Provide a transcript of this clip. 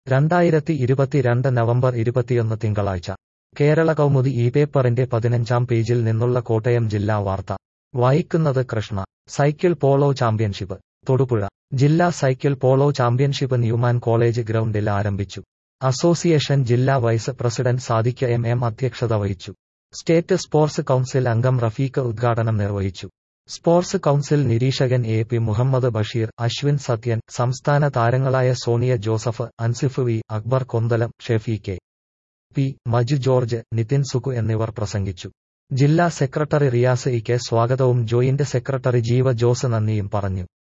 രണ്ടായിരത്തി ഇരുപത്തിരണ്ട് നവംബർ ഇരുപത്തിയൊന്ന് തിങ്കളാഴ്ച കേരള കൗമുദി ഈ പേപ്പറിന്റെ പതിനഞ്ചാം പേജിൽ നിന്നുള്ള കോട്ടയം ജില്ലാ വാർത്ത വായിക്കുന്നത് Krishna cycle polo championship Thodupuzha ജില്ലാ cycle polo championship Newman college ഗ്രൗണ്ടിൽ ആരംഭിച്ചു അസോസിയേഷൻ ജില്ലാ vice president Sadiq M M അധ്യക്ഷത വഹിച്ചു സ്റ്റേറ്റ് സ്പോർട്സ് കൗൺസിൽ അംഗം റഫീഖ് ഉദ്ഘാടനം നിർവഹിച്ചു സ്പോർട്സ് കൗൺസിൽ നിരീക്ഷകൻ എ പി മുഹമ്മദ് ബഷീർ അശ്വിൻ സത്യൻ സംസ്ഥാന താരങ്ങളായ Sonia Joseph Ansif V Akbar Konthalam Shefi K P Maju George Nitin Suku എന്നിവർ പ്രസംഗിച്ചു ജില്ലാ സെക്രട്ടറി റിയാസ് ഇ കെ സ്വാഗതവും ജോയിന്റ് സെക്രട്ടറി ജീവ ജോസ് നന്ദിയും പറഞ്ഞു